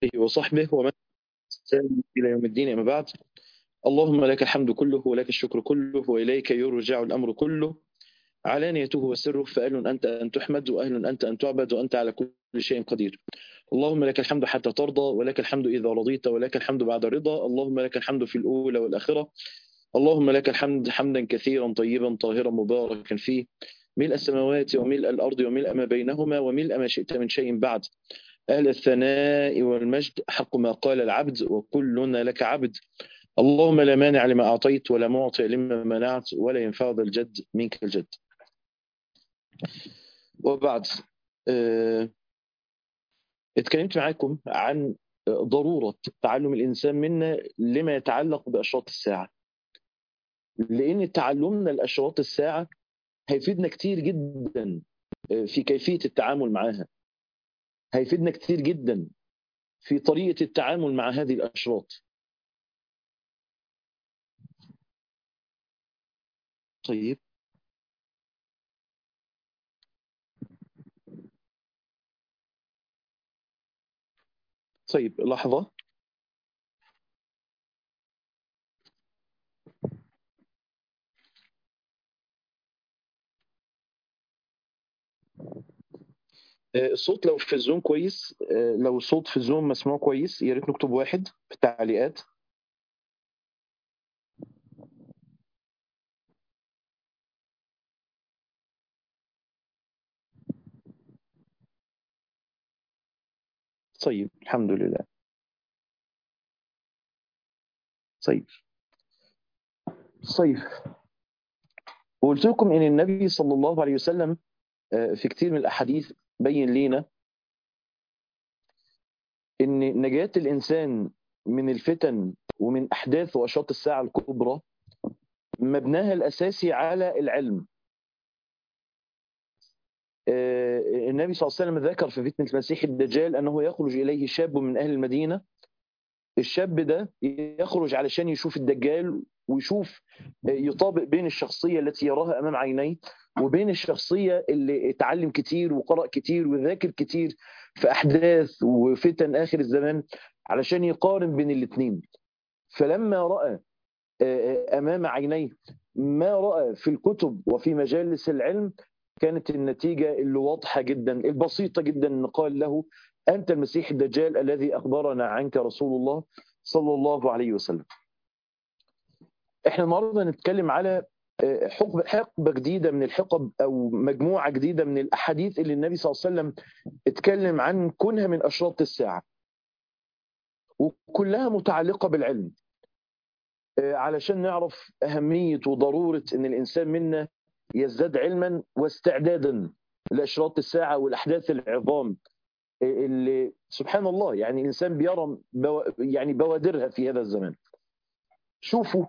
وصحبه ومن سلم إلى يوم الدين أما بعد اللهم لك الحمد كله ولك الشكر كله وإليك يرجع الأمر كله علانيته وسره فأهل أنت أن تحمد وأهل أنت أن تعبد وأنت على كل شيء قدير اللهم لك الحمد حتى ترضى ولك الحمد إذا رضيت ولك الحمد بعد رضا اللهم لك الحمد في الأولى والآخرة اللهم لك الحمد حمدا كثيرا طيبا طاهرا مباركا فيه ملء السماوات وملء الأرض وملء ما بينهما وملء ما شئت من شيء بعد أهل الثناء والمجد حق ما قال العبد وكلنا لك عبد اللهم لا مانع لما أعطيت ولا معطي لما منعت ولا ينفع ذا الجد منك الجد وبعد اه اتكلمت معاكم عن ضرورة تعلم الإنسان منا لما يتعلق بأشراط الساعة لأن تعلمنا الأشراط الساعة هيفيدنا كتير جدا في كيفية التعامل معها هيفيدنا كتير جدا في طريقة التعامل مع هذه الأشراط طيب طيب لحظة الصوت لو في الزوم كويس لو الصوت في الزوم مسموع كويس يا ريت نكتب واحد في التعليقات طيب الحمد لله طيب طيب وقلت لكم ان النبي صلى الله عليه وسلم في كتير من الاحاديث بين لينا ان نجاة الانسان من الفتن ومن احداث واشراط الساعه الكبرى مبناها الاساسي على العلم النبي صلى الله عليه وسلم ذكر في فتنه المسيح الدجال انه يخرج اليه شاب من اهل المدينه الشاب ده يخرج علشان يشوف الدجال ويشوف يطابق بين الشخصيه التي يراها امام عينيه وبين الشخصيه اللي اتعلم كتير وقرأ كتير وذاكر كتير في احداث وفتن اخر الزمان علشان يقارن بين الاثنين فلما راى امام عينيه ما راى في الكتب وفي مجالس العلم كانت النتيجه اللي واضحه جدا البسيطه جدا ان قال له انت المسيح الدجال الذي اخبرنا عنك رسول الله صلى الله عليه وسلم. احنا النهارده نتكلم على حقبه حقبه جديده من الحقب او مجموعه جديده من الاحاديث اللي النبي صلى الله عليه وسلم اتكلم عن كونها من اشراط الساعه. وكلها متعلقه بالعلم. علشان نعرف اهميه وضروره ان الانسان منا يزداد علما واستعدادا لاشراط الساعه والاحداث العظام اللي سبحان الله يعني الانسان بيرى بو يعني بوادرها في هذا الزمان. شوفوا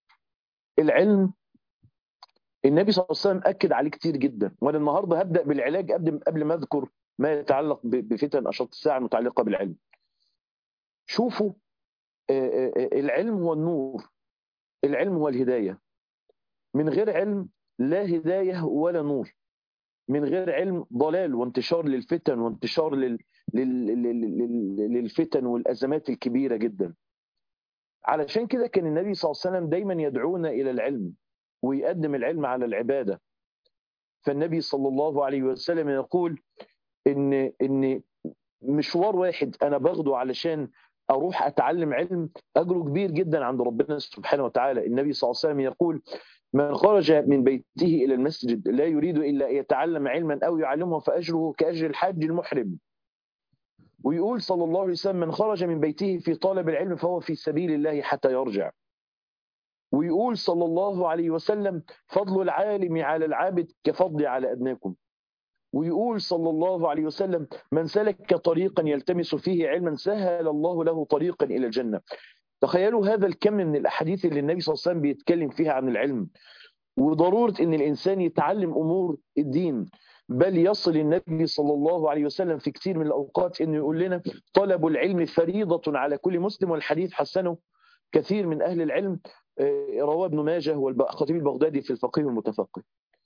العلم النبي صلى الله عليه وسلم اكد عليه كتير جدا وانا النهارده هبدا بالعلاج قبل قبل ما اذكر ما يتعلق بفتن اشراط الساعه المتعلقه بالعلم. شوفوا العلم هو النور العلم هو الهدايه من غير علم لا هدايه ولا نور من غير علم ضلال وانتشار للفتن وانتشار لل... لل... لل... للفتن والازمات الكبيره جدا علشان كده كان النبي صلى الله عليه وسلم دايما يدعونا الى العلم ويقدم العلم على العباده فالنبي صلى الله عليه وسلم يقول ان ان مشوار واحد انا باخده علشان اروح اتعلم علم اجره كبير جدا عند ربنا سبحانه وتعالى النبي صلى الله عليه وسلم يقول من خرج من بيته الى المسجد لا يريد الا ان يتعلم علما او يعلمه فاجره كاجر الحاج المحرم ويقول صلى الله عليه وسلم من خرج من بيته في طلب العلم فهو في سبيل الله حتى يرجع ويقول صلى الله عليه وسلم فضل العالم على العابد كفضل على ادناكم ويقول صلى الله عليه وسلم من سلك طريقا يلتمس فيه علما سهل الله له طريقا الى الجنه تخيلوا هذا الكم من الاحاديث اللي النبي صلى الله عليه وسلم بيتكلم فيها عن العلم وضروره ان الانسان يتعلم امور الدين بل يصل النبي صلى الله عليه وسلم في كثير من الاوقات انه يقول لنا طلب العلم فريضه على كل مسلم والحديث حسنه كثير من اهل العلم رواه ابن ماجه والخطيب البغدادي في الفقيه المتفقه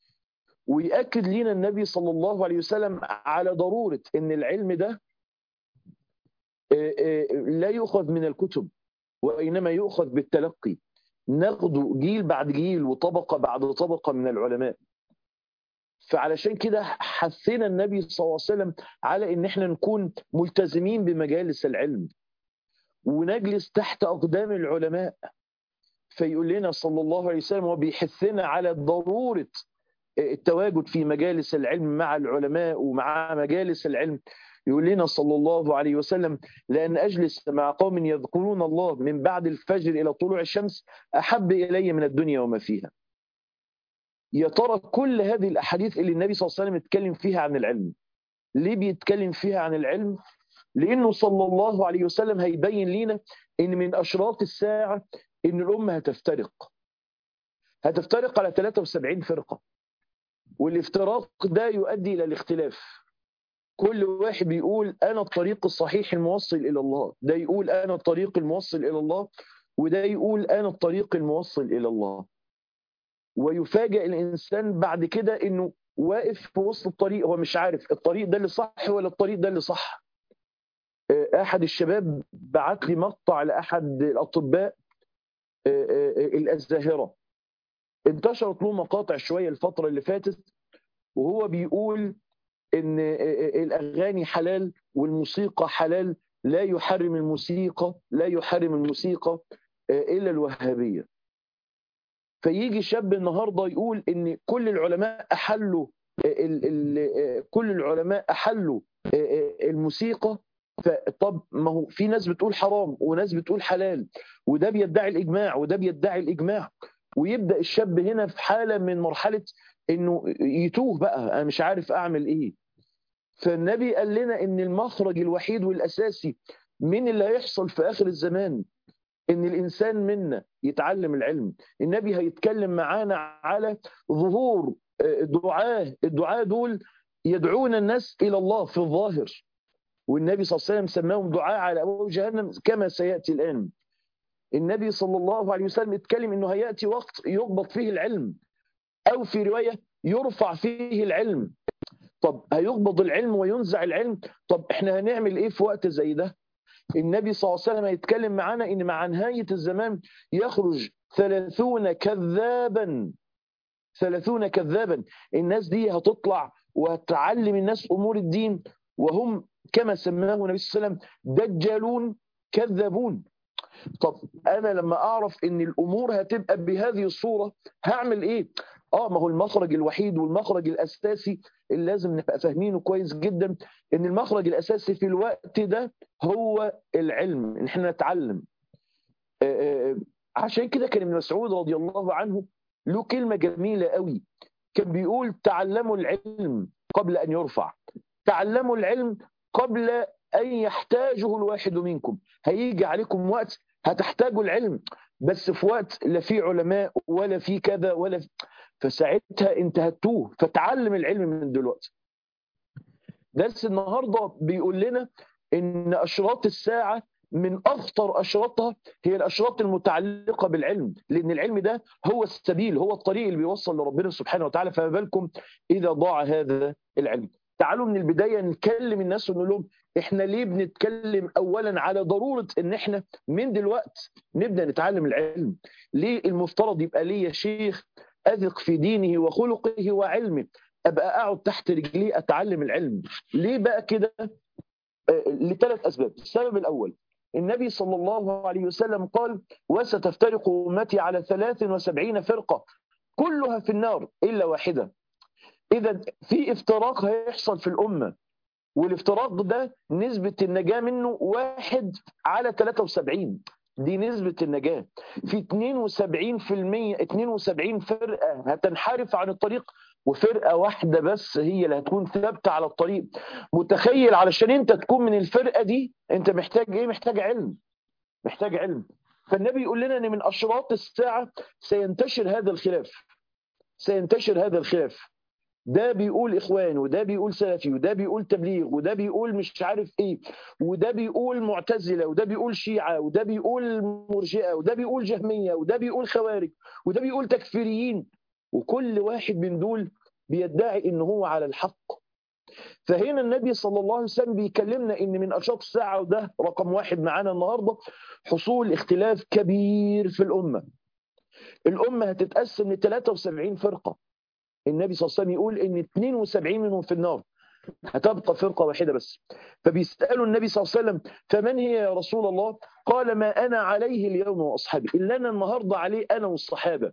ويأكد لنا النبي صلى الله عليه وسلم على ضرورة ان العلم ده لا يؤخذ من الكتب وإنما يؤخذ بالتلقي ناخده جيل بعد جيل وطبقة بعد طبقة من العلماء فعلشان كده حثنا النبي صلى الله عليه وسلم على ان احنا نكون ملتزمين بمجالس العلم ونجلس تحت اقدام العلماء فيقول لنا صلى الله عليه وسلم وبيحثنا على ضروره التواجد في مجالس العلم مع العلماء ومع مجالس العلم يقول لنا صلى الله عليه وسلم لأن أجلس مع قوم يذكرون الله من بعد الفجر إلى طلوع الشمس أحب إلي من الدنيا وما فيها يا ترى كل هذه الأحاديث اللي النبي صلى الله عليه وسلم اتكلم فيها عن العلم ليه بيتكلم فيها عن العلم لأنه صلى الله عليه وسلم هيبين لنا إن من أشراط الساعة إن الأمة هتفترق هتفترق على 73 فرقة والافتراق ده يؤدي إلى الاختلاف كل واحد بيقول أنا الطريق الصحيح الموصل إلى الله ده يقول أنا الطريق الموصل إلى الله وده يقول أنا الطريق الموصل إلى الله ويفاجئ الإنسان بعد كده إنه واقف في وسط الطريق هو مش عارف الطريق ده اللي صح ولا الطريق ده اللي صح أحد الشباب بعت لي مقطع لأحد الأطباء الزاهرة انتشرت له مقاطع شوية الفترة اللي فاتت وهو بيقول ان الاغاني حلال والموسيقى حلال لا يحرم الموسيقى لا يحرم الموسيقى الا الوهابيه فيجي شاب النهارده يقول ان كل العلماء احلوا ال ال كل العلماء احلوا الموسيقى طب ما هو في ناس بتقول حرام وناس بتقول حلال وده بيدعي الاجماع وده بيدعي الاجماع ويبدا الشاب هنا في حاله من مرحله انه يتوه بقى انا مش عارف اعمل ايه فالنبي قال لنا ان المخرج الوحيد والاساسي من اللي هيحصل في اخر الزمان ان الانسان منا يتعلم العلم النبي هيتكلم معانا على ظهور دعاه الدعاه دول يدعون الناس الى الله في الظاهر والنبي صلى الله عليه وسلم سماهم دعاء على ابواب جهنم كما سياتي الان النبي صلى الله عليه وسلم اتكلم انه هياتي وقت يقبض فيه العلم او في روايه يرفع فيه العلم طب هيقبض العلم وينزع العلم طب احنا هنعمل ايه في وقت زي ده النبي صلى الله عليه وسلم هيتكلم معانا ان مع نهايه الزمان يخرج ثلاثون كذابا ثلاثون كذابا الناس دي هتطلع وتعلم الناس امور الدين وهم كما سماه النبي صلى الله عليه وسلم دجالون كذابون طب انا لما اعرف ان الامور هتبقى بهذه الصوره هعمل ايه اه ما هو المخرج الوحيد والمخرج الاساسي اللي لازم نبقى فاهمينه كويس جدا ان المخرج الاساسي في الوقت ده هو العلم ان احنا نتعلم آه آه عشان كده كان ابن مسعود رضي الله عنه له كلمه جميله قوي كان بيقول تعلموا العلم قبل ان يرفع تعلموا العلم قبل ان يحتاجه الواحد منكم هيجي عليكم وقت هتحتاجوا العلم بس في وقت لا في علماء ولا في كذا ولا في فساعتها انت هتوه فتعلم العلم من دلوقتي درس النهارده بيقول لنا ان اشراط الساعه من اخطر اشراطها هي الاشراط المتعلقه بالعلم لان العلم ده هو السبيل هو الطريق اللي بيوصل لربنا سبحانه وتعالى فما بالكم اذا ضاع هذا العلم تعالوا من البدايه نكلم الناس ونقول لهم احنا ليه بنتكلم اولا على ضروره ان احنا من دلوقتي نبدا نتعلم العلم ليه المفترض يبقى لي يا شيخ اثق في دينه وخلقه وعلمه ابقى اقعد تحت رجليه اتعلم العلم ليه بقى كده لثلاث اسباب السبب الاول النبي صلى الله عليه وسلم قال وستفترق امتي على 73 فرقه كلها في النار الا واحده اذا في افتراق هيحصل في الامه والافتراق ده نسبه النجاه منه واحد على 73 دي نسبة النجاة في 72% 72 فرقة هتنحرف عن الطريق وفرقة واحدة بس هي اللي هتكون ثابتة على الطريق متخيل علشان انت تكون من الفرقة دي انت محتاج ايه محتاج علم محتاج علم فالنبي يقول لنا ان من اشراط الساعة سينتشر هذا الخلاف سينتشر هذا الخلاف ده بيقول اخوان وده بيقول سلفي وده بيقول تبليغ وده بيقول مش عارف ايه وده بيقول معتزله وده بيقول شيعه وده بيقول مرجئه وده بيقول جهميه وده بيقول خوارج وده بيقول تكفيريين وكل واحد من دول بيدعي ان هو على الحق فهنا النبي صلى الله عليه وسلم بيكلمنا ان من اشراط الساعه وده رقم واحد معانا النهارده حصول اختلاف كبير في الامه. الامه هتتقسم ل 73 فرقه. النبي صلى الله عليه وسلم يقول ان 72 منهم في النار. هتبقى فرقه واحده بس. فبيسالوا النبي صلى الله عليه وسلم فمن هي يا رسول الله؟ قال ما انا عليه اليوم واصحابي، اللي انا النهارده عليه انا والصحابه.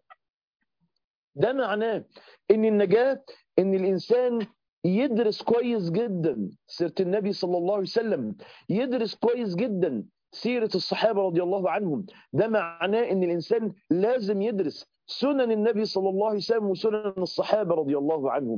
ده معناه ان النجاه ان الانسان يدرس كويس جدا سيره النبي صلى الله عليه وسلم يدرس كويس جدا سيره الصحابه رضي الله عنهم ده معناه ان الانسان لازم يدرس سنن النبي صلى الله عليه وسلم وسنن الصحابه رضي الله عنهم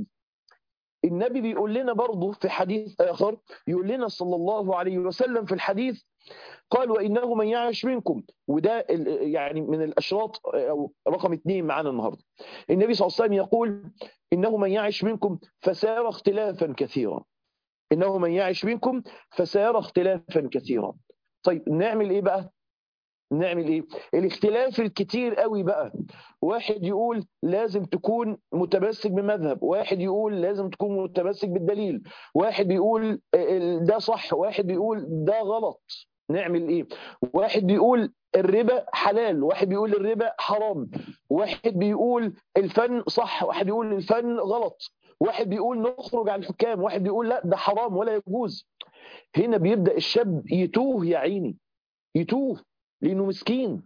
النبي بيقول لنا برضه في حديث اخر يقول لنا صلى الله عليه وسلم في الحديث قال وانه من يعش منكم وده يعني من الاشراط او رقم اثنين معانا النهارده. النبي صلى الله عليه وسلم يقول انه من يعش منكم فسيرى اختلافا كثيرا. انه من يعش منكم فسيرى اختلافا كثيرا. طيب نعمل ايه بقى؟ نعمل ايه؟ الاختلاف الكتير قوي بقى واحد يقول لازم تكون متمسك بمذهب، واحد يقول لازم تكون متمسك بالدليل، واحد بيقول ده صح، واحد بيقول ده غلط. نعمل ايه واحد بيقول الربا حلال واحد بيقول الربا حرام واحد بيقول الفن صح واحد بيقول الفن غلط واحد بيقول نخرج عن الحكام واحد بيقول لا ده حرام ولا يجوز هنا بيبدا الشاب يتوه يا عيني يتوه لانه مسكين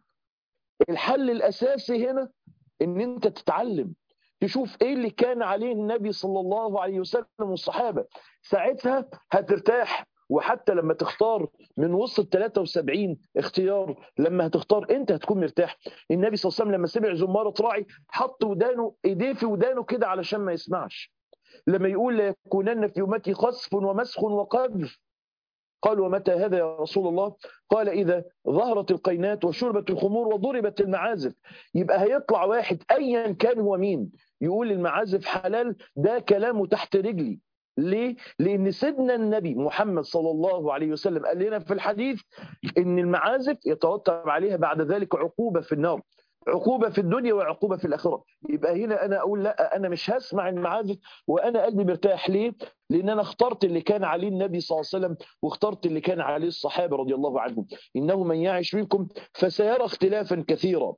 الحل الاساسي هنا ان انت تتعلم تشوف ايه اللي كان عليه النبي صلى الله عليه وسلم والصحابه ساعتها هترتاح وحتى لما تختار من وسط 73 اختيار لما هتختار انت هتكون مرتاح النبي صلى الله عليه وسلم لما سمع زمارة راعي حط ودانه ايديه في ودانه كده علشان ما يسمعش لما يقول ليكونن في امتي قصف ومسخ وقذف قال ومتى هذا يا رسول الله قال إذا ظهرت القينات وشربت الخمور وضربت المعازف يبقى هيطلع واحد أيا كان هو مين يقول المعازف حلال ده كلامه تحت رجلي ليه؟ لأن سيدنا النبي محمد صلى الله عليه وسلم قال لنا في الحديث إن المعازف يترتب عليها بعد ذلك عقوبة في النار عقوبة في الدنيا وعقوبة في الآخرة يبقى هنا أنا أقول لا أنا مش هسمع المعازف وأنا قلبي مرتاح ليه؟ لأن أنا اخترت اللي كان عليه النبي صلى الله عليه وسلم واخترت اللي كان عليه الصحابة رضي الله عنهم إنه من يعش منكم فسيرى اختلافا كثيرا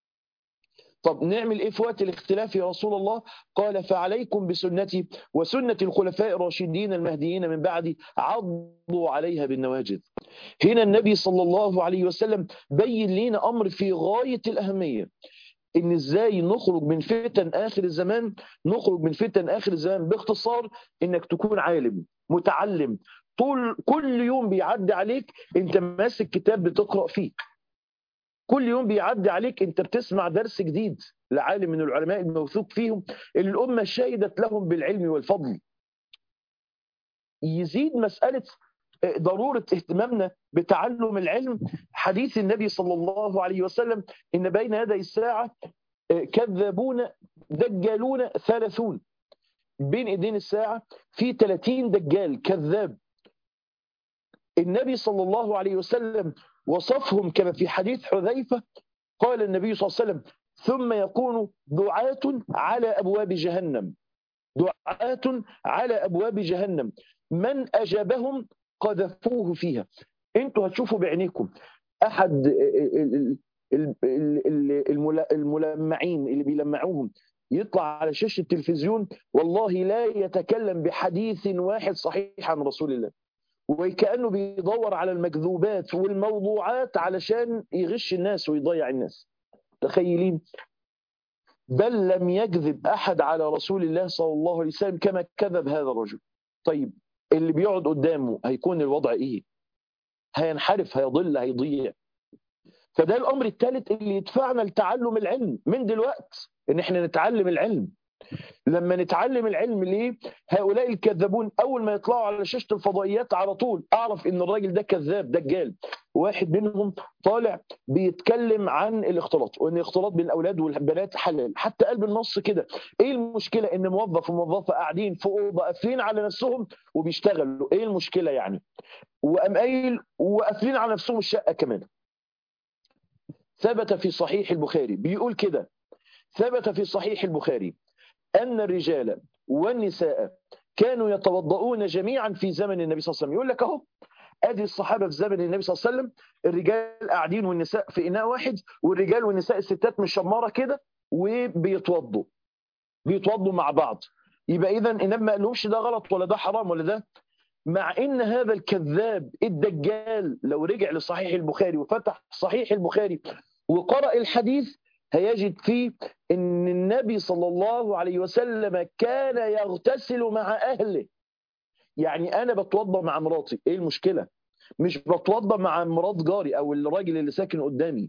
طب نعمل ايه في وقت الاختلاف يا رسول الله؟ قال فعليكم بسنتي وسنة الخلفاء الراشدين المهديين من بعدي عضوا عليها بالنواجذ. هنا النبي صلى الله عليه وسلم بين لنا امر في غاية الاهمية. ان ازاي نخرج من فتن اخر الزمان نخرج من فتن اخر الزمان باختصار انك تكون عالم متعلم طول كل يوم بيعدي عليك انت ماسك كتاب بتقرا فيه كل يوم بيعدي عليك انت بتسمع درس جديد لعالم من العلماء الموثوق فيهم اللي الامه شهدت لهم بالعلم والفضل يزيد مساله ضروره اهتمامنا بتعلم العلم حديث النبي صلى الله عليه وسلم ان بين يدي الساعه كذابون دجالون ثلاثون بين ايدين الساعه في 30 دجال كذاب النبي صلى الله عليه وسلم وصفهم كما في حديث حذيفة قال النبي صلى الله عليه وسلم ثم يكون دعاة على أبواب جهنم دعاة على أبواب جهنم من أجابهم قذفوه فيها انتوا هتشوفوا بعينيكم أحد الملمعين اللي بيلمعوهم يطلع على شاشة التلفزيون والله لا يتكلم بحديث واحد صحيح عن رسول الله وكأنه بيدور على المكذوبات والموضوعات علشان يغش الناس ويضيع الناس تخيلين بل لم يكذب أحد على رسول الله صلى الله عليه وسلم كما كذب هذا الرجل طيب اللي بيقعد قدامه هيكون الوضع إيه هينحرف هيضل هيضيع فده الأمر الثالث اللي يدفعنا لتعلم العلم من دلوقت إن احنا نتعلم العلم لما نتعلم العلم ليه هؤلاء الكذابون اول ما يطلعوا على شاشه الفضائيات على طول اعرف ان الراجل ده كذاب دجال واحد منهم طالع بيتكلم عن الاختلاط وان الاختلاط بين الاولاد والبنات حلال حتى قلب النص كده ايه المشكله ان موظف وموظفه قاعدين في اوضه قافلين على نفسهم وبيشتغلوا ايه المشكله يعني وقام قايل وقافلين على نفسهم الشقه كمان ثبت في صحيح البخاري بيقول كده ثبت في صحيح البخاري أن الرجال والنساء كانوا يتوضؤون جميعا في زمن النبي صلى الله عليه وسلم يقول لك اهو ادي الصحابه في زمن النبي صلى الله عليه وسلم الرجال قاعدين والنساء في اناء واحد والرجال والنساء الستات مشمره كده وبيتوضوا بيتوضوا مع بعض يبقى اذا النبي ما قالهمش ده غلط ولا ده حرام ولا ده مع ان هذا الكذاب الدجال لو رجع لصحيح البخاري وفتح صحيح البخاري وقرأ الحديث هيجد فيه ان النبي صلى الله عليه وسلم كان يغتسل مع اهله يعني انا بتوضى مع مراتي ايه المشكله مش بتوضى مع مرات جاري او الراجل اللي ساكن قدامي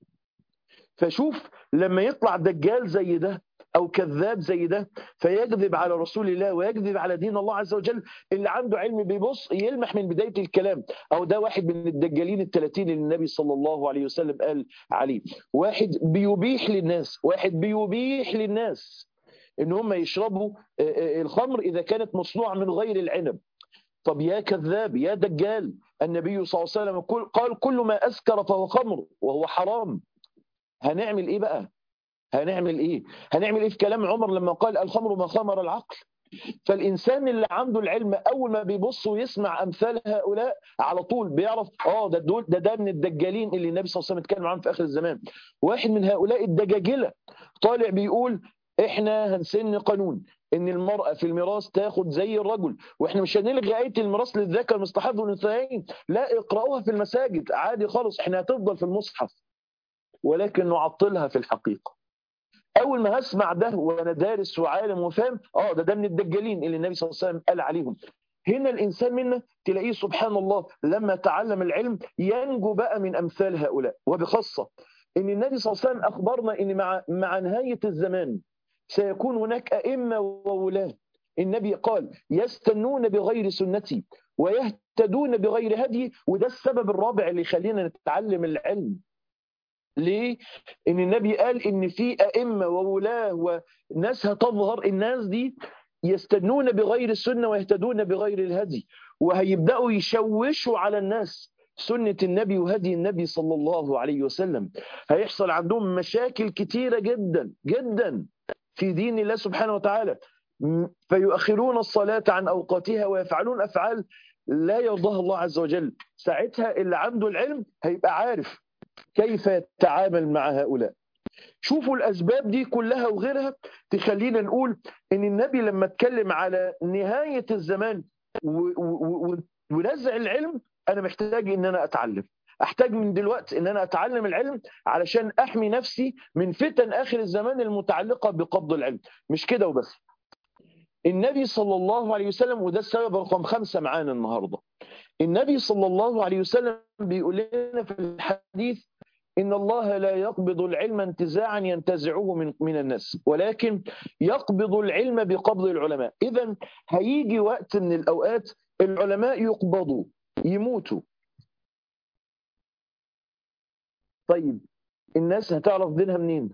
فشوف لما يطلع دجال زي ده او كذاب زي ده فيكذب على رسول الله ويكذب على دين الله عز وجل اللي عنده علم بيبص يلمح من بدايه الكلام او ده واحد من الدجالين الثلاثين اللي النبي صلى الله عليه وسلم قال عليه واحد بيبيح للناس واحد بيبيح للناس ان هم يشربوا الخمر اذا كانت مصنوعه من غير العنب طب يا كذاب يا دجال النبي صلى الله عليه وسلم قال كل ما اسكر فهو خمر وهو حرام هنعمل ايه بقى هنعمل ايه هنعمل ايه في كلام عمر لما قال الخمر ما خمر العقل فالانسان اللي عنده العلم اول ما بيبص ويسمع امثال هؤلاء على طول بيعرف اه ده دول ده ده من الدجالين اللي النبي صلى الله عليه وسلم اتكلم عنهم في اخر الزمان واحد من هؤلاء الدجاجله طالع بيقول احنا هنسن قانون ان المراه في الميراث تاخد زي الرجل واحنا مش هنلغي ايه الميراث للذكر مستحب والانثيين لا اقراوها في المساجد عادي خالص احنا هتفضل في المصحف ولكن نعطلها في الحقيقه اول ما هسمع ده وانا دارس وعالم وفاهم اه ده ده من الدجالين اللي النبي صلى الله عليه وسلم قال عليهم هنا الانسان منا تلاقيه سبحان الله لما تعلم العلم ينجو بقى من امثال هؤلاء وبخاصه ان النبي صلى الله عليه وسلم اخبرنا ان مع مع نهايه الزمان سيكون هناك ائمه وولاه النبي قال يستنون بغير سنتي ويهتدون بغير هدي وده السبب الرابع اللي يخلينا نتعلم العلم ليه؟ ان النبي قال ان في ائمه وولاه وناس هتظهر الناس دي يستنون بغير السنه ويهتدون بغير الهدي وهيبداوا يشوشوا على الناس سنه النبي وهدي النبي صلى الله عليه وسلم هيحصل عندهم مشاكل كتيره جدا جدا في دين الله سبحانه وتعالى فيؤخرون الصلاه عن اوقاتها ويفعلون افعال لا يرضاها الله عز وجل ساعتها اللي عنده العلم هيبقى عارف كيف يتعامل مع هؤلاء شوفوا الأسباب دي كلها وغيرها تخلينا نقول إن النبي لما اتكلم على نهاية الزمان ونزع العلم أنا محتاج إن أنا أتعلم أحتاج من دلوقتي إن أنا أتعلم العلم علشان أحمي نفسي من فتن آخر الزمان المتعلقة بقبض العلم مش كده وبس النبي صلى الله عليه وسلم وده السبب رقم خمسة معانا النهاردة النبي صلى الله عليه وسلم بيقول لنا في الحديث إن الله لا يقبض العلم انتزاعا ينتزعه من من الناس ولكن يقبض العلم بقبض العلماء إذا هيجي وقت من الأوقات العلماء يقبضوا يموتوا طيب الناس هتعرف دينها منين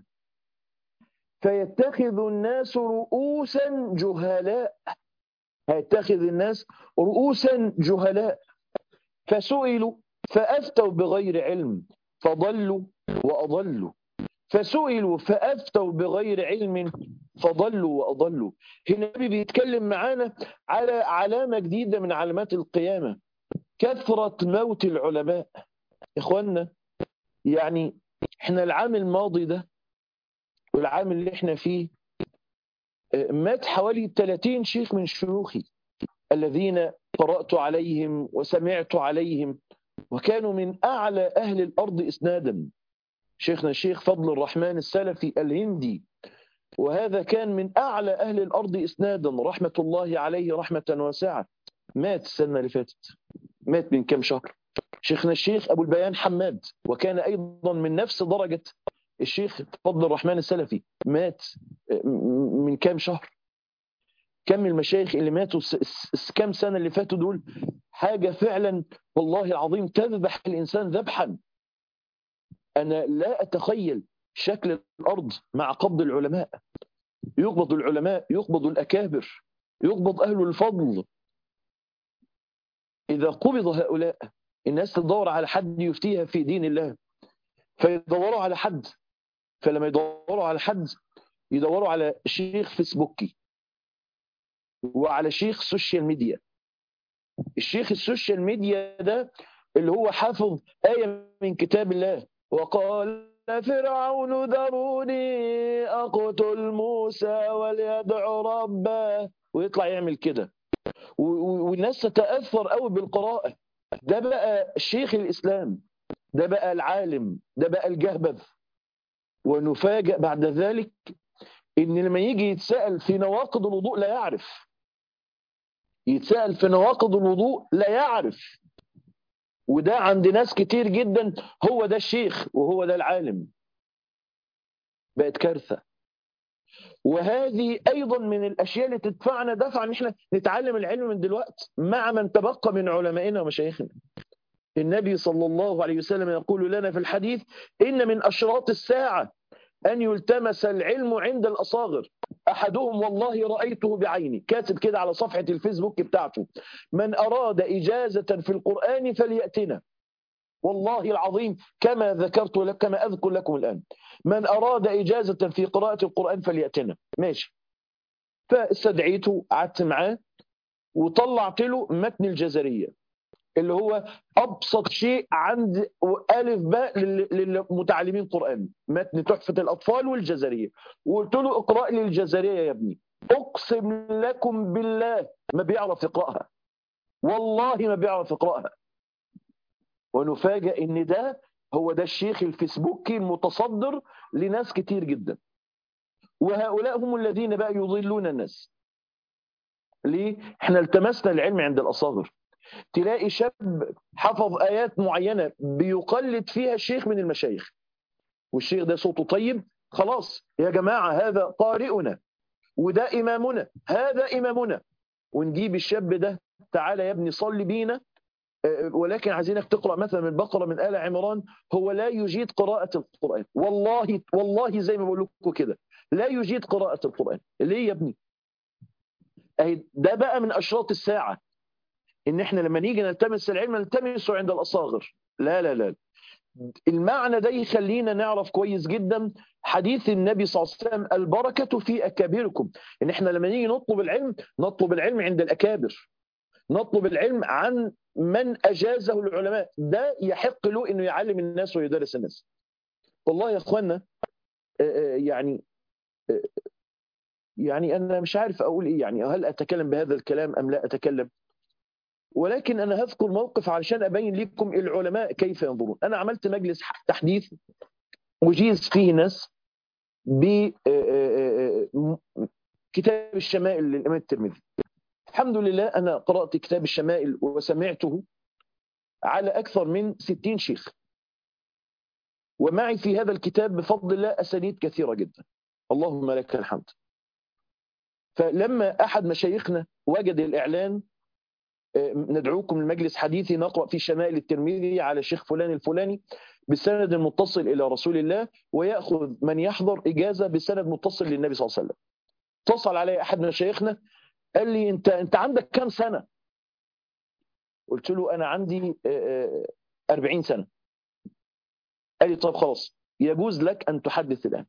فيتخذ الناس رؤوسا جهلاء هيتخذ الناس رؤوسا جهلاء فسئلوا فأفتوا بغير علم فضلوا وأضلوا فسئلوا فأفتوا بغير علم فضلوا وأضلوا هنا النبي بيتكلم معانا على علامة جديدة من علامات القيامة كثرة موت العلماء إخواننا يعني احنا العام الماضي ده والعام اللي احنا فيه مات حوالي 30 شيخ من شيوخي الذين قرأت عليهم وسمعت عليهم وكانوا من أعلى أهل الأرض إسنادا شيخنا الشيخ فضل الرحمن السلفي الهندي وهذا كان من أعلى أهل الأرض إسنادا رحمة الله عليه رحمة واسعة مات السنة اللي فاتت مات من كم شهر شيخنا الشيخ أبو البيان حماد وكان أيضا من نفس درجة الشيخ فضل الرحمن السلفي مات من كام شهر كم المشايخ اللي ماتوا كم سنة اللي فاتوا دول حاجة فعلا والله العظيم تذبح الإنسان ذبحا أنا لا أتخيل شكل الأرض مع قبض العلماء يقبض العلماء يقبض الأكابر يقبض أهل الفضل إذا قبض هؤلاء الناس تدور على حد يفتيها في دين الله فيدوروا على حد فلما يدوروا على حد يدوروا على شيخ فيسبوكي وعلى شيخ سوشيال ميديا الشيخ السوشيال ميديا ده اللي هو حافظ آية من كتاب الله وقال فرعون ذروني أقتل موسى وليدع ربه ويطلع يعمل كده والناس تتأثر قوي بالقراءة ده بقى شيخ الإسلام ده بقى العالم ده بقى الجهبذ ونفاجأ بعد ذلك إن لما يجي يتسأل في نواقض الوضوء لا يعرف يتسأل في نواقض الوضوء لا يعرف وده عند ناس كتير جدا هو ده الشيخ وهو ده العالم بقت كارثة وهذه أيضا من الأشياء اللي تدفعنا دفعا ان احنا نتعلم العلم من دلوقتي مع من تبقى من علمائنا ومشايخنا النبي صلى الله عليه وسلم يقول لنا في الحديث إن من أشراط الساعة أن يلتمس العلم عند الأصاغر أحدهم والله رأيته بعيني كاتب كده على صفحة الفيسبوك بتاعته من أراد إجازة في القرآن فليأتنا والله العظيم كما ذكرت لك كما أذكر لكم الآن من أراد إجازة في قراءة القرآن فليأتنا ماشي فاستدعيته قعدت معاه وطلعت له متن الجزرية اللي هو أبسط شيء عند ألف باء للمتعلمين قرآن متن تحفة الأطفال والجزرية وقلت له اقرأ لي الجزرية يا ابني أقسم لكم بالله ما بيعرف يقرأها والله ما بيعرف يقرأها ونفاجأ ان ده هو ده الشيخ الفيسبوكي المتصدر لناس كتير جدا وهؤلاء هم الذين بقى يضلون الناس ليه؟ احنا التمسنا العلم عند الأصاغر تلاقي شاب حفظ آيات معينة بيقلد فيها الشيخ من المشايخ والشيخ ده صوته طيب خلاص يا جماعة هذا قارئنا وده إمامنا هذا إمامنا ونجيب الشاب ده تعالى يا ابني صلي بينا ولكن عايزينك تقرا مثلا من البقره من ال عمران هو لا يجيد قراءه القران والله والله زي ما بقول لكم كده لا يجيد قراءه القران ليه يا ابني اهي ده بقى من اشراط الساعه ان احنا لما نيجي نلتمس العلم نلتمسه عند الاصاغر لا لا لا المعنى ده يخلينا نعرف كويس جدا حديث النبي صلى الله عليه وسلم البركه في اكابركم ان احنا لما نيجي نطلب العلم نطلب العلم عند الاكابر نطلب العلم عن من أجازه العلماء ده يحق له أنه يعلم الناس ويدرس الناس والله يا أخوانا يعني يعني أنا مش عارف أقول إيه يعني هل أتكلم بهذا الكلام أم لا أتكلم ولكن أنا هذكر موقف علشان أبين لكم العلماء كيف ينظرون أنا عملت مجلس تحديث وجيز فيه ناس بكتاب الشمائل للإمام الترمذي الحمد لله أنا قرأت كتاب الشمائل وسمعته على أكثر من ستين شيخ ومعي في هذا الكتاب بفضل الله أسانيد كثيرة جدا اللهم لك الحمد فلما أحد مشايخنا وجد الإعلان ندعوكم لمجلس حديثي نقرأ في شمائل الترمذي على شيخ فلان الفلاني بسند متصل إلى رسول الله ويأخذ من يحضر إجازة بسند متصل للنبي صلى الله عليه وسلم اتصل علي أحد مشايخنا قال لي انت انت عندك كام سنه قلت له انا عندي 40 سنه قال لي طب خلاص يجوز لك ان تحدث الان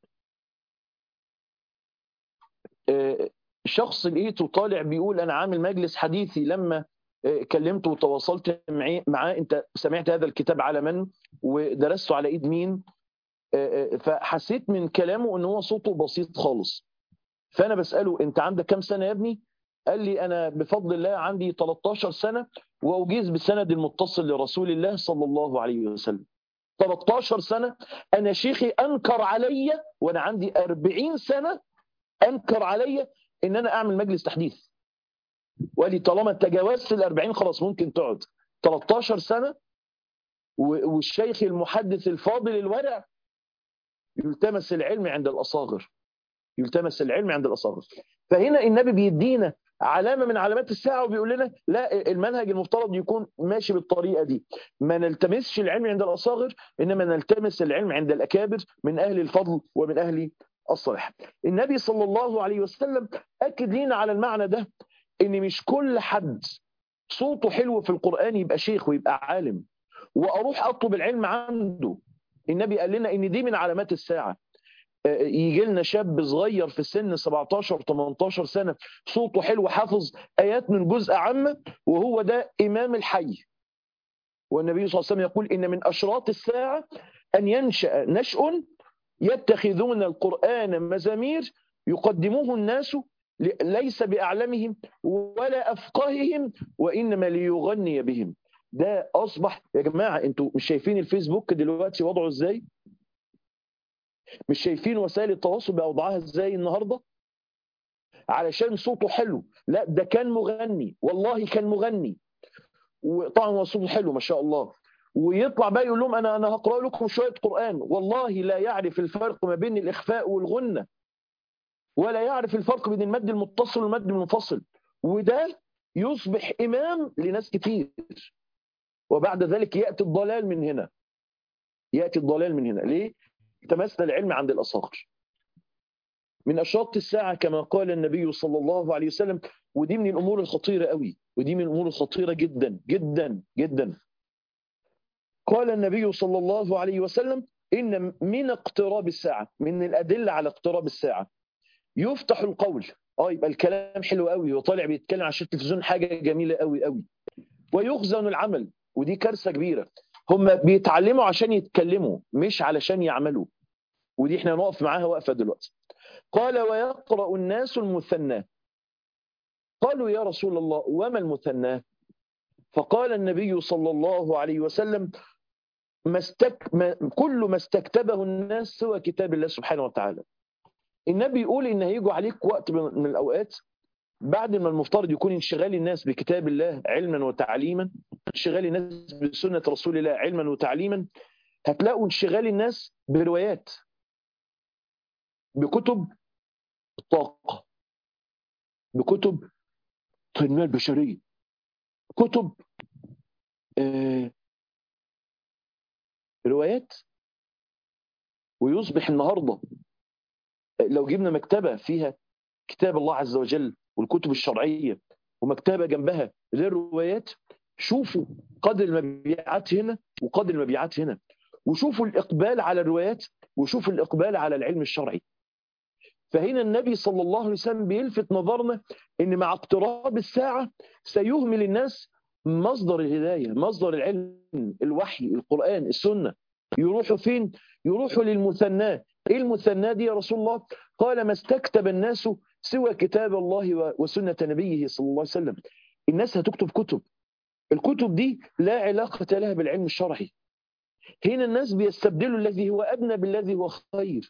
شخص لقيته طالع بيقول انا عامل مجلس حديثي لما كلمته وتواصلت معاه انت سمعت هذا الكتاب على من ودرسته على ايد مين فحسيت من كلامه ان هو صوته بسيط خالص فانا بساله انت عندك كام سنه يا ابني قال لي أنا بفضل الله عندي 13 سنة وأجيز بالسند المتصل لرسول الله صلى الله عليه وسلم 13 سنة أنا شيخي أنكر علي وأنا عندي 40 سنة أنكر علي إن أنا أعمل مجلس تحديث وقال لي طالما تجاوزت ال 40 خلاص ممكن تقعد 13 سنة والشيخ المحدث الفاضل الورع يلتمس العلم عند الأصاغر يلتمس العلم عند الأصاغر فهنا النبي بيدينا علامة من علامات الساعة وبيقول لنا لا المنهج المفترض يكون ماشي بالطريقة دي ما نلتمسش العلم عند الأصاغر إنما نلتمس العلم عند الأكابر من أهل الفضل ومن أهل الصلاح النبي صلى الله عليه وسلم أكد لنا على المعنى ده إن مش كل حد صوته حلو في القرآن يبقى شيخ ويبقى عالم وأروح أطلب العلم عنده النبي قال لنا إن دي من علامات الساعة يجي لنا شاب صغير في السن 17 18 سنه صوته حلو حافظ ايات من جزء عامه وهو ده امام الحي والنبي صلى الله عليه وسلم يقول ان من اشراط الساعه ان ينشا نشء يتخذون القران مزامير يقدموه الناس ليس باعلمهم ولا افقههم وانما ليغني بهم ده اصبح يا جماعه انتوا مش شايفين الفيسبوك دلوقتي وضعه ازاي مش شايفين وسائل التواصل باوضاعها ازاي النهارده علشان صوته حلو لا ده كان مغني والله كان مغني وطبعا هو صوته حلو ما شاء الله ويطلع بقى يقول لهم انا انا هقرا لكم شويه قران والله لا يعرف الفرق ما بين الاخفاء والغنه ولا يعرف الفرق بين المد المتصل والمد المنفصل وده يصبح امام لناس كتير وبعد ذلك ياتي الضلال من هنا ياتي الضلال من هنا ليه تمثل العلم عند الاصاغر من اشراط الساعه كما قال النبي صلى الله عليه وسلم ودي من الامور الخطيره قوي ودي من الامور الخطيره جدا جدا جدا قال النبي صلى الله عليه وسلم ان من اقتراب الساعه من الادله على اقتراب الساعه يفتح القول اه يبقى الكلام حلو قوي وطالع بيتكلم على التلفزيون حاجه جميله قوي قوي ويخزن العمل ودي كارثه كبيره هم بيتعلموا عشان يتكلموا مش علشان يعملوا ودي احنا نقف معاها وقفه دلوقتي قال ويقرا الناس المثنى قالوا يا رسول الله وما المثنى فقال النبي صلى الله عليه وسلم ما استك... ما... كل ما استكتبه الناس سوى كتاب الله سبحانه وتعالى النبي يقول ان هيجوا عليك وقت من الاوقات بعد ما المفترض يكون انشغال الناس بكتاب الله علما وتعليما انشغال الناس بسنة رسول الله علما وتعليما هتلاقوا انشغال الناس بروايات بكتب الطاقة بكتب التنمية البشرية كتب آه روايات ويصبح النهارده لو جبنا مكتبه فيها كتاب الله عز وجل والكتب الشرعيه ومكتبه جنبها غير روايات شوفوا قدر المبيعات هنا وقدر المبيعات هنا وشوفوا الاقبال على الروايات وشوفوا الاقبال على العلم الشرعي فهنا النبي صلى الله عليه وسلم بيلفت نظرنا ان مع اقتراب الساعه سيهمل الناس مصدر الهدايه مصدر العلم الوحي القران السنه يروحوا فين يروحوا للمثناه ايه المثناه دي يا رسول الله قال ما استكتب الناس سوى كتاب الله وسنه نبيه صلى الله عليه وسلم الناس هتكتب كتب الكتب دي لا علاقه لها بالعلم الشرعي هنا الناس بيستبدلوا الذي هو ادنى بالذي هو خير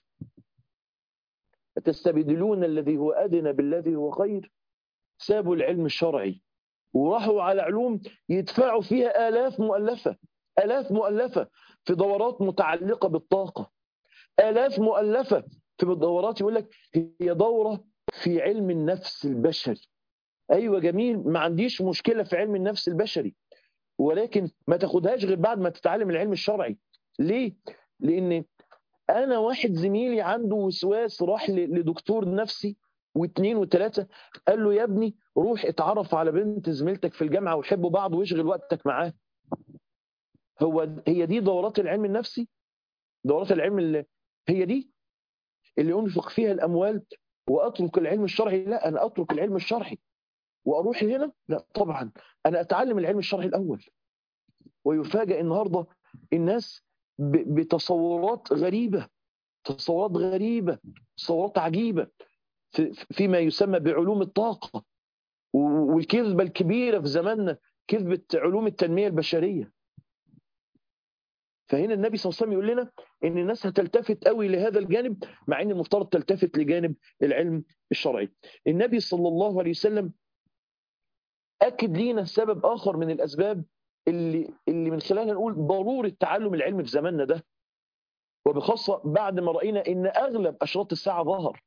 تستبدلون الذي هو ادنى بالذي هو خير سابوا العلم الشرعي وراحوا على علوم يدفعوا فيها آلاف مؤلفة آلاف مؤلفة في دورات متعلقة بالطاقة آلاف مؤلفة في دورات يقول لك هي دورة في علم النفس البشري أيوة جميل ما عنديش مشكلة في علم النفس البشري ولكن ما تاخدهاش غير بعد ما تتعلم العلم الشرعي ليه؟ لأن أنا واحد زميلي عنده وسواس راح لدكتور نفسي واثنين وثلاثة قال له يا ابني روح اتعرف على بنت زميلتك في الجامعة وحبوا بعض واشغل وقتك معاه هو هي دي دورات العلم النفسي دورات العلم اللي هي دي اللي انفق فيها الاموال واترك العلم الشرعي لا انا اترك العلم الشرعي واروح هنا لا طبعا انا اتعلم العلم الشرعي الاول ويفاجئ النهارده الناس بتصورات غريبه تصورات غريبه تصورات عجيبه فيما يسمى بعلوم الطاقه والكذبه الكبيره في زماننا كذبه علوم التنميه البشريه فهنا النبي صلى الله عليه وسلم يقول لنا ان الناس هتلتفت قوي لهذا الجانب مع ان المفترض تلتفت لجانب العلم الشرعي النبي صلى الله عليه وسلم اكد لينا سبب اخر من الاسباب اللي اللي من خلالها نقول ضروره تعلم العلم في زماننا ده وبخاصه بعد ما راينا ان اغلب اشراط الساعه ظهر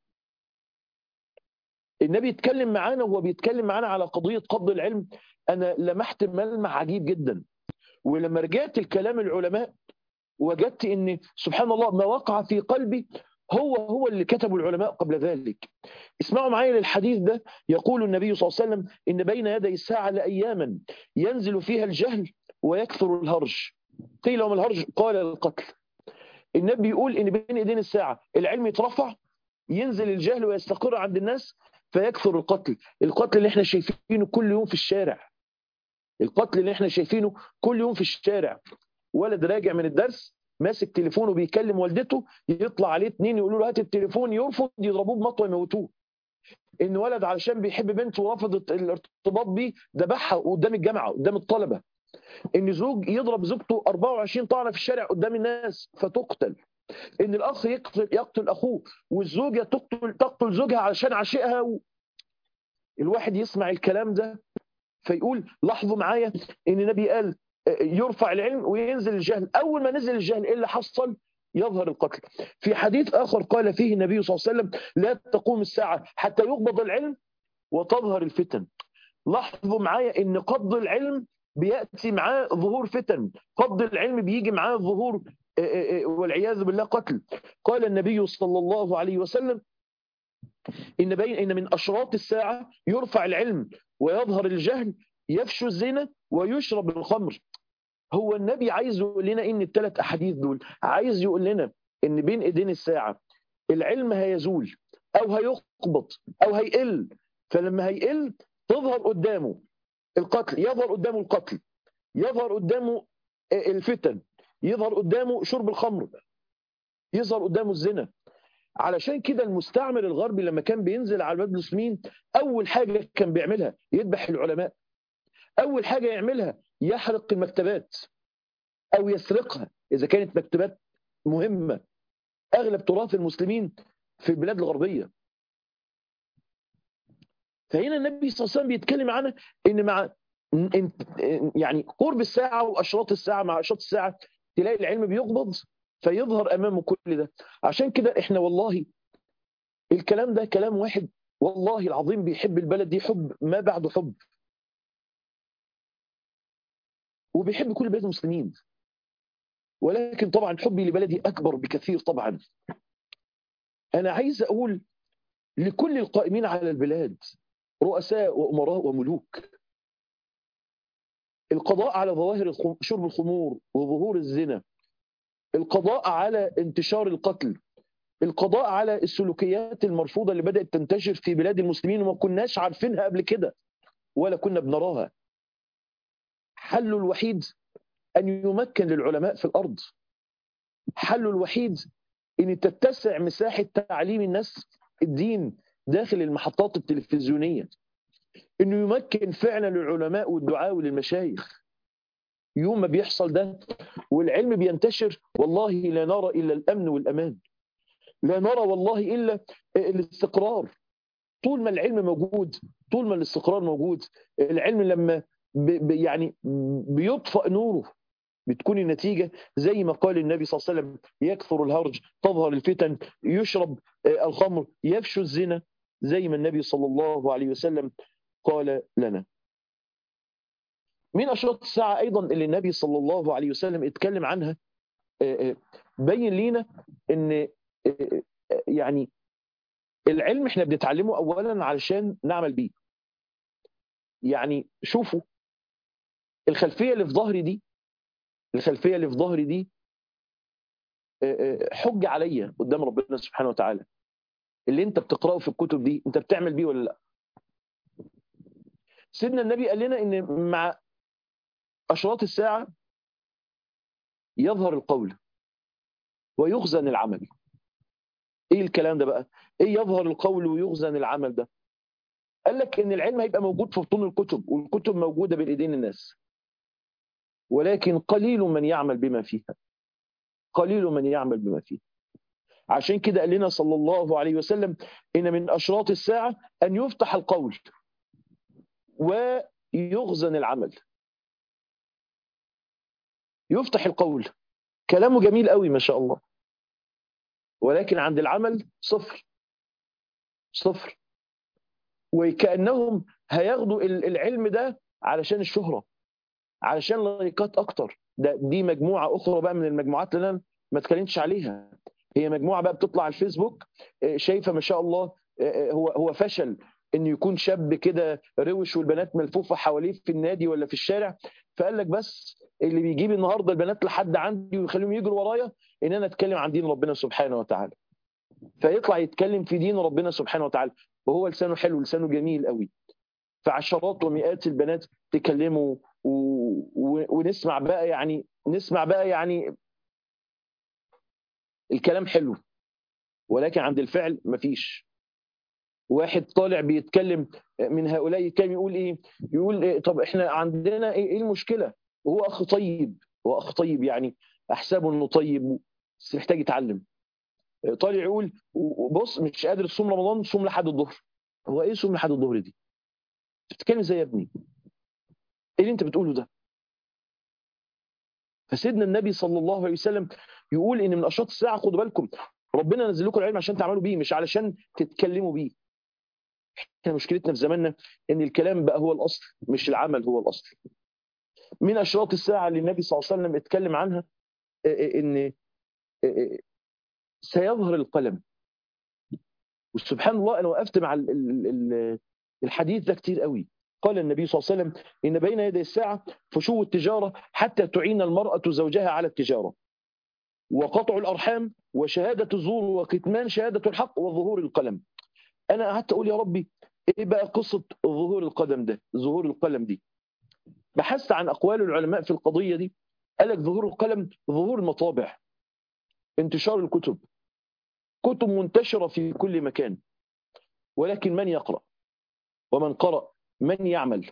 النبي يتكلم معانا وهو بيتكلم معانا على قضيه قبض العلم انا لمحت ملمح عجيب جدا ولما رجعت الكلام العلماء وجدت ان سبحان الله ما وقع في قلبي هو هو اللي كتبه العلماء قبل ذلك اسمعوا معايا للحديث ده يقول النبي صلى الله عليه وسلم ان بين يدي الساعه لاياما ينزل فيها الجهل ويكثر الهرج قيل وما الهرج قال القتل النبي يقول ان بين ايدين الساعه العلم يترفع ينزل الجهل ويستقر عند الناس فيكثر القتل القتل اللي احنا شايفينه كل يوم في الشارع القتل اللي احنا شايفينه كل يوم في الشارع ولد راجع من الدرس ماسك تليفونه بيكلم والدته يطلع عليه اتنين يقولوا له هات التليفون يرفض يضربوه بمطوه يموتوه ان ولد علشان بيحب بنت ورفضت الارتباط بيه ذبحها قدام الجامعه قدام الطلبه ان زوج يضرب زوجته 24 طعنه في الشارع قدام الناس فتقتل ان الاخ يقتل يقتل اخوه والزوجه تقتل تقتل زوجها علشان عشقها و... الواحد يسمع الكلام ده فيقول لاحظوا معايا ان النبي قال يرفع العلم وينزل الجهل اول ما نزل الجهل ايه اللي حصل يظهر القتل في حديث اخر قال فيه النبي صلى الله عليه وسلم لا تقوم الساعه حتى يقبض العلم وتظهر الفتن لاحظوا معايا ان قبض العلم بياتي معاه ظهور فتن قبض العلم بيجي معاه ظهور والعياذ بالله قتل قال النبي صلى الله عليه وسلم إن بين إن من أشراط الساعة يرفع العلم ويظهر الجهل يفشو الزنا ويشرب الخمر هو النبي عايز يقول لنا إن الثلاث أحاديث دول عايز يقول لنا إن بين إيدين الساعة العلم هيزول أو هيقبض أو هيقل فلما هيقل تظهر قدامه القتل يظهر قدامه القتل يظهر قدامه الفتن يظهر قدامه شرب الخمر يظهر قدامه الزنا علشان كده المستعمر الغربي لما كان بينزل على بلاد المسلمين اول حاجه كان بيعملها يذبح العلماء اول حاجه يعملها يحرق المكتبات او يسرقها اذا كانت مكتبات مهمه اغلب تراث المسلمين في البلاد الغربيه فهنا النبي صلى الله عليه وسلم بيتكلم عنها ان مع يعني قرب الساعه واشراط الساعه مع اشراط الساعه تلاقي العلم بيقبض فيظهر امامه كل ده عشان كده احنا والله الكلام ده كلام واحد والله العظيم بيحب البلد دي حب ما بعده حب وبيحب كل بلاد المسلمين ولكن طبعا حبي لبلدي اكبر بكثير طبعا انا عايز اقول لكل القائمين على البلاد رؤساء وامراء وملوك القضاء على ظواهر شرب الخمور وظهور الزنا القضاء على انتشار القتل القضاء على السلوكيات المرفوضه اللي بدات تنتشر في بلاد المسلمين وما كناش عارفينها قبل كده ولا كنا بنراها حله الوحيد ان يمكن للعلماء في الارض حله الوحيد ان تتسع مساحه تعليم الناس الدين داخل المحطات التلفزيونيه انه يمكن فعلا للعلماء والدعاء وللمشايخ يوم ما بيحصل ده والعلم بينتشر والله لا نرى الا الامن والامان لا نرى والله الا الاستقرار طول ما العلم موجود طول ما الاستقرار موجود العلم لما بي يعني بيطفأ نوره بتكون النتيجه زي ما قال النبي صلى الله عليه وسلم يكثر الهرج تظهر الفتن يشرب الخمر يفشو الزنا زي ما النبي صلى الله عليه وسلم قال لنا من اشراط الساعه ايضا اللي النبي صلى الله عليه وسلم اتكلم عنها بين لينا ان يعني العلم احنا بنتعلمه اولا علشان نعمل بيه يعني شوفوا الخلفيه اللي في ظهري دي الخلفيه اللي في ظهري دي حج عليا قدام ربنا سبحانه وتعالى اللي انت بتقراه في الكتب دي انت بتعمل بيه ولا لا سيدنا النبي قال لنا ان مع اشراط الساعه يظهر القول ويخزن العمل ايه الكلام ده بقى ايه يظهر القول ويخزن العمل ده قال لك ان العلم هيبقى موجود في بطون الكتب والكتب موجوده بين ايدين الناس ولكن قليل من يعمل بما فيها قليل من يعمل بما فيها عشان كده قال لنا صلى الله عليه وسلم ان من اشراط الساعه ان يفتح القول ويخزن العمل يفتح القول كلامه جميل قوي ما شاء الله ولكن عند العمل صفر صفر وكأنهم هياخدوا العلم ده علشان الشهرة علشان لايكات أكتر ده دي مجموعة أخرى بقى من المجموعات اللي أنا ما اتكلمتش عليها هي مجموعة بقى بتطلع على الفيسبوك شايفة ما شاء الله هو هو فشل ان يكون شاب كده روش والبنات ملفوفه حواليه في النادي ولا في الشارع فقال لك بس اللي بيجيب النهارده البنات لحد عندي ويخليهم يجروا ورايا ان انا اتكلم عن دين ربنا سبحانه وتعالى فيطلع يتكلم في دين ربنا سبحانه وتعالى وهو لسانه حلو لسانه جميل قوي فعشرات ومئات البنات تكلموا و... و... ونسمع بقى يعني نسمع بقى يعني الكلام حلو ولكن عند الفعل مفيش واحد طالع بيتكلم من هؤلاء كان يقول ايه يقول إيه طب احنا عندنا ايه, إيه المشكله وهو اخ طيب هو اخ طيب يعني احسبه انه طيب بس محتاج يتعلم طالع يقول بص مش قادر تصوم رمضان صوم لحد الظهر هو ايه صوم لحد الظهر دي بتتكلم ازاي يا ابني ايه اللي انت بتقوله ده فسيدنا النبي صلى الله عليه وسلم يقول ان من اشراط الساعه خدوا بالكم ربنا نزل لكم العلم عشان تعملوا بيه مش علشان تتكلموا بيه احنا مشكلتنا في زماننا ان الكلام بقى هو الاصل مش العمل هو الاصل من اشراط الساعه اللي النبي صلى الله عليه وسلم اتكلم عنها ان سيظهر القلم وسبحان الله انا وقفت مع الحديث ده كتير قوي قال النبي صلى الله عليه وسلم ان بين يدي الساعه فشو التجاره حتى تعين المراه زوجها على التجاره وقطع الارحام وشهاده الزور وكتمان شهاده الحق وظهور القلم انا قعدت اقول يا ربي ايه بقى قصه ظهور القدم ده ظهور القلم دي بحثت عن اقوال العلماء في القضيه دي قال لك ظهور القلم ظهور المطابع انتشار الكتب كتب منتشره في كل مكان ولكن من يقرا ومن قرأ من يعمل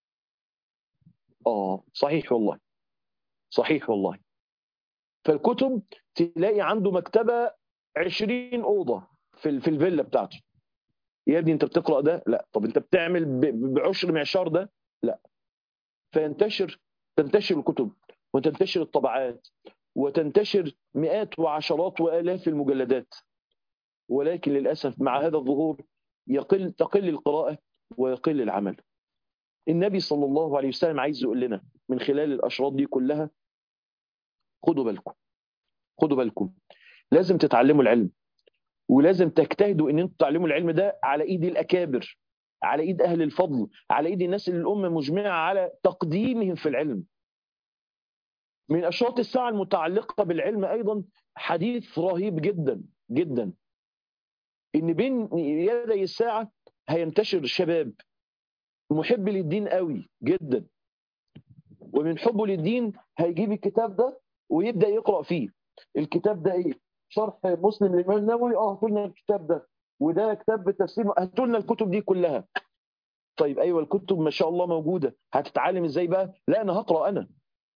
اه صحيح والله صحيح والله فالكتب تلاقي عنده مكتبه 20 اوضه في في الفيلا بتاعته يا ابني انت بتقرا ده لا طب انت بتعمل بعشر معشار ده لا فينتشر تنتشر الكتب وتنتشر الطبعات وتنتشر مئات وعشرات والاف المجلدات ولكن للاسف مع هذا الظهور يقل تقل القراءه ويقل العمل النبي صلى الله عليه وسلم عايز يقول لنا من خلال الاشراط دي كلها خدوا بالكم خدوا بالكم لازم تتعلموا العلم ولازم تجتهدوا ان انتم تعلموا العلم ده على ايد الاكابر على ايد اهل الفضل على ايد الناس اللي الامه مجمعه على تقديمهم في العلم من اشراط الساعه المتعلقه بالعلم ايضا حديث رهيب جدا جدا ان بين يدي الساعه هينتشر شباب محب للدين قوي جدا ومن حبه للدين هيجيب الكتاب ده ويبدا يقرا فيه الكتاب ده ايه شرح مسلم للامام النووي اه هاتوا لنا الكتاب ده وده كتاب تفسير هاتوا لنا الكتب دي كلها طيب ايوه الكتب ما شاء الله موجوده هتتعلم ازاي بقى لا انا هقرا انا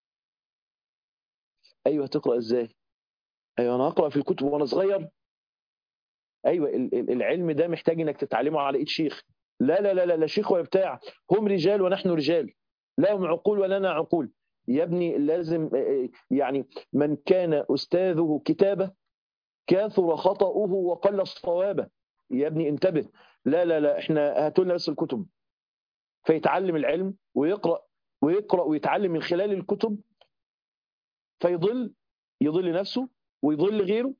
ايوه هتقرا ازاي ايوه انا هقرا في الكتب وانا صغير ايوه العلم ده محتاج انك تتعلمه على ايد شيخ لا لا لا لا, لا شيخ ولا بتاع هم رجال ونحن رجال لا هم عقول ولنا عقول يا ابني لازم يعني من كان استاذه كتابه كاثر خطأه وقل صوابه يا ابني انتبه لا لا لا احنا هاتوا لنا بس الكتب فيتعلم العلم ويقرا ويقرا ويتعلم من خلال الكتب فيضل يضل نفسه ويضل غيره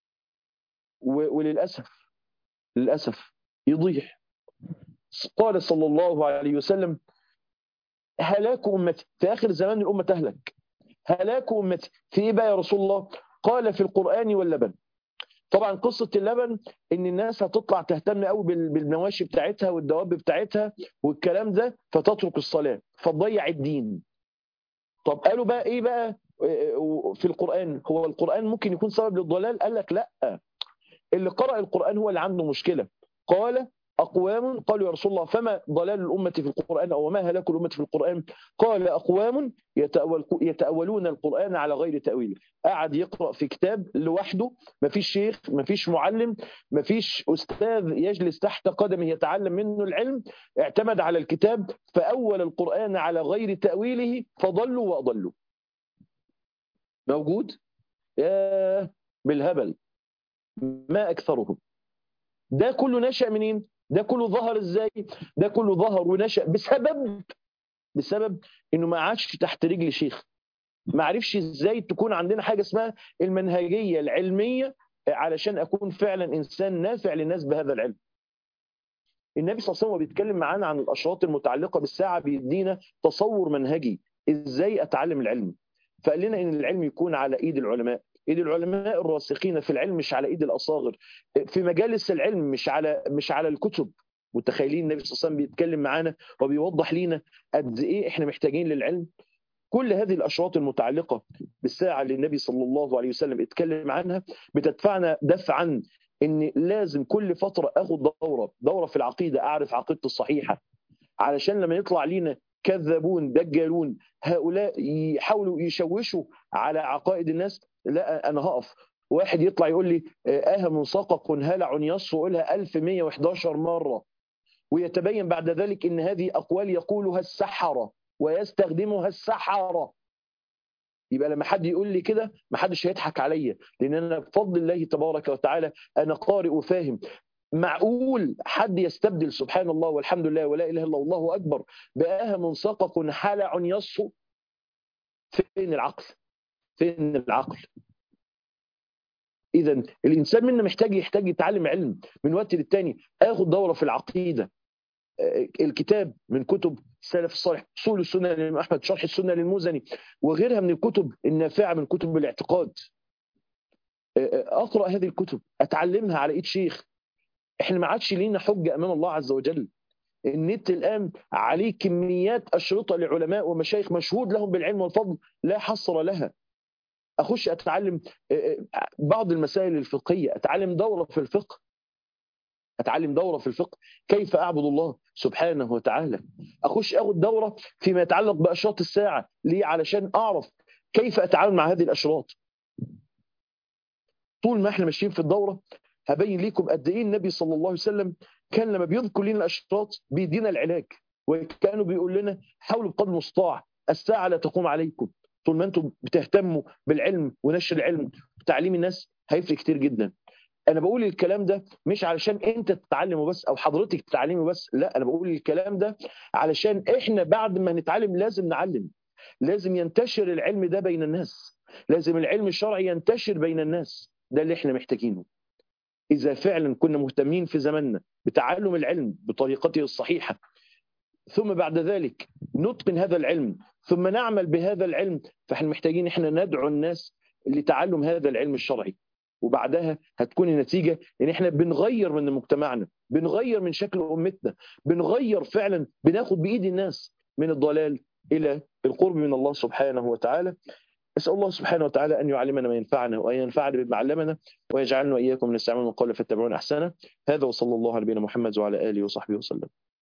وللاسف للاسف يضيع قال صلى الله عليه وسلم هلاك امتي في اخر زمان الامه تهلك هلاك امتي في ايه بقى يا رسول الله قال في القران واللبن طبعا قصه اللبن ان الناس هتطلع تهتم قوي بالمواشي بتاعتها والدواب بتاعتها والكلام ده فتترك الصلاه فتضيع الدين طب قالوا بقى ايه بقى في القران هو القران ممكن يكون سبب للضلال قال لك لا اللي قرأ القرآن هو اللي عنده مشكلة قال أقوام قالوا يا رسول الله فما ضلال الأمة في القرآن أو ما هلاك الأمة في القرآن قال أقوام يتأول يتأولون القرآن على غير تأويله قعد يقرأ في كتاب لوحده ما فيش شيخ ما فيش معلم ما فيش أستاذ يجلس تحت قدمه يتعلم منه العلم اعتمد على الكتاب فأول القرآن على غير تأويله فضلوا وأضلوا موجود يا بالهبل ما أكثرهم ده كله نشأ منين؟ ده كله ظهر ازاي؟ ده كله ظهر ونشأ بسبب بسبب انه ما عادش تحت رجل شيخ ما عرفش ازاي تكون عندنا حاجه اسمها المنهجيه العلميه علشان اكون فعلا انسان نافع للناس بهذا العلم. النبي صلى الله عليه وسلم بيتكلم معانا عن الاشراط المتعلقه بالساعه بيدينا تصور منهجي ازاي اتعلم العلم فقال لنا ان العلم يكون على ايد العلماء ايد العلماء الراسخين في العلم مش على ايد الاصاغر في مجالس العلم مش على مش على الكتب متخيلين النبي صلى الله عليه وسلم بيتكلم معانا وبيوضح لينا قد ايه احنا محتاجين للعلم كل هذه الاشراط المتعلقه بالساعه اللي النبي صلى الله عليه وسلم اتكلم عنها بتدفعنا دفعا ان لازم كل فتره اخد دوره دوره في العقيده اعرف عقيدتي الصحيحه علشان لما يطلع لينا كذابون دجالون هؤلاء يحاولوا يشوشوا على عقائد الناس لا انا هقف واحد يطلع يقول لي اه منسقق هلع يصفو قولها 1111 مره ويتبين بعد ذلك ان هذه اقوال يقولها السحره ويستخدمها السحره يبقى لما حد يقول لي كده ما حدش هيضحك عليا لان انا بفضل الله تبارك وتعالى انا قارئ وفاهم معقول حد يستبدل سبحان الله والحمد لله ولا اله الا الله اكبر بآه منسقق حلع يصفو فين العقل فين العقل اذا الانسان منا محتاج يحتاج يتعلم علم من وقت للتاني اخد دوره في العقيده الكتاب من كتب السلف الصالح اصول السنه للامام احمد شرح السنه للمزني وغيرها من الكتب النافعه من كتب الاعتقاد اقرا هذه الكتب اتعلمها على ايد شيخ احنا ما عادش لينا حجه امام الله عز وجل النت الان عليه كميات اشرطه لعلماء ومشايخ مشهود لهم بالعلم والفضل لا حصر لها اخش اتعلم بعض المسائل الفقهيه اتعلم دوره في الفقه اتعلم دوره في الفقه كيف اعبد الله سبحانه وتعالى اخش اخد دوره فيما يتعلق باشراط الساعه ليه علشان اعرف كيف اتعامل مع هذه الاشراط طول ما احنا ماشيين في الدوره هبين لكم قد ايه النبي صلى الله عليه وسلم كان لما بيذكر لنا الاشراط بيدينا العلاج وكانوا بيقول لنا حاولوا بقدر المستطاع الساعه لا تقوم عليكم طول ما انتم بتهتموا بالعلم ونشر العلم وتعليم الناس هيفرق كتير جدا انا بقول الكلام ده مش علشان انت تتعلمه بس او حضرتك تتعلمه بس لا انا بقول الكلام ده علشان احنا بعد ما نتعلم لازم نعلم لازم ينتشر العلم ده بين الناس لازم العلم الشرعي ينتشر بين الناس ده اللي احنا محتاجينه اذا فعلا كنا مهتمين في زماننا بتعلم العلم بطريقته الصحيحه ثم بعد ذلك نتقن هذا العلم ثم نعمل بهذا العلم فاحنا محتاجين احنا ندعو الناس لتعلم هذا العلم الشرعي وبعدها هتكون النتيجه ان احنا بنغير من مجتمعنا بنغير من شكل امتنا بنغير فعلا بناخد بايد الناس من الضلال الى القرب من الله سبحانه وتعالى اسال الله سبحانه وتعالى ان يعلمنا ما ينفعنا وان ينفعنا بما علمنا ويجعلنا واياكم من السامعين القول فاتبعون احسنه هذا وصلى الله على نبينا محمد وعلى اله وصحبه وسلم